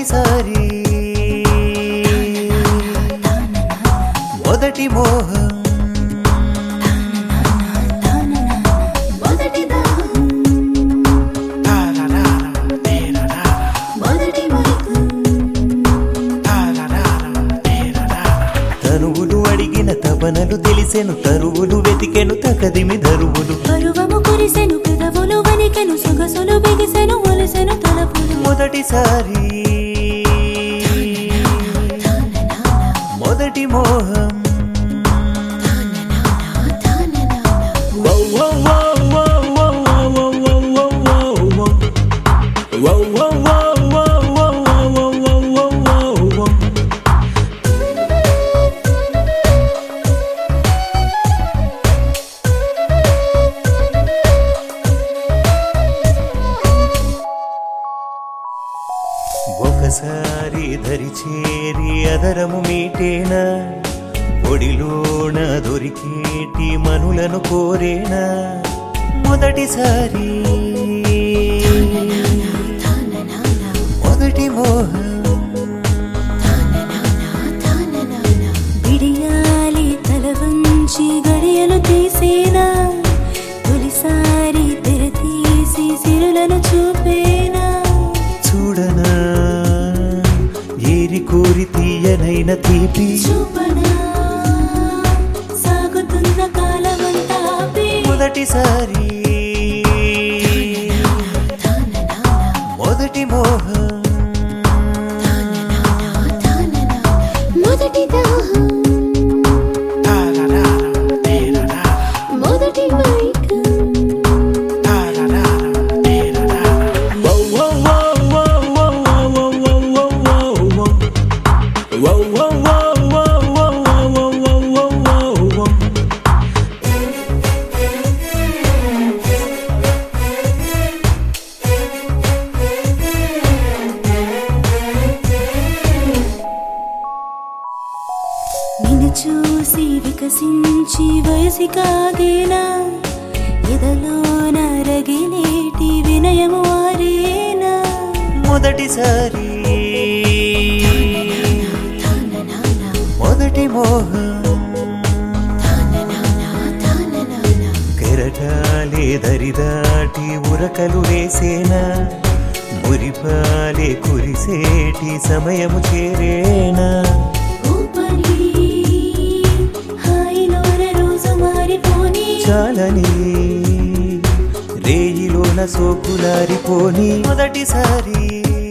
మొదటిసారి మొదటి మోహం మొదటి దాహం మొదటి మైకం తనువులు అడిగిన తపనలు తెలిసెను తరువులు వెతికెను తకదిమి ధరువులు పరువము కురిసెను పెదవులు వణికెను సొగసులు బిగిసెను ఒలిసెను తలపులు మొదటిసారి మొదటి మోహం ఒకసారి ధరి చేరి అదరము మీటేనా ఒడిలోన దొరికేటి మనులను కోరేనా మొదటిసారి మొదటి మోహం విడియాలి తల వంచి గడియలు తీసేనా తొలిసారి తెర తీసి సిరులను చూపేనా చూడనా ఏరి కోరి తీయనైన తీపి చూపనా సాగుతున్న కాలమంతా ఆపి. మొదటిసారి మొదటి మోహం మొదటి దాహం మొదటి మైకం నిన్ను చూసి వికసించి వయసి కాగేనా ఎదలో నరగిలేటి వినయము వారేనా మొదటిసారి మొదటి మోహం కెరటాలే దరిదాటి ఉరకలు వేసేనా మురిపాలే కురిసేటి సమయము చేరేనా ఊపని హాయిలోన రోజు మారిపోని చాలని రేయిలోన సోకులారిపోని మొదటిసారి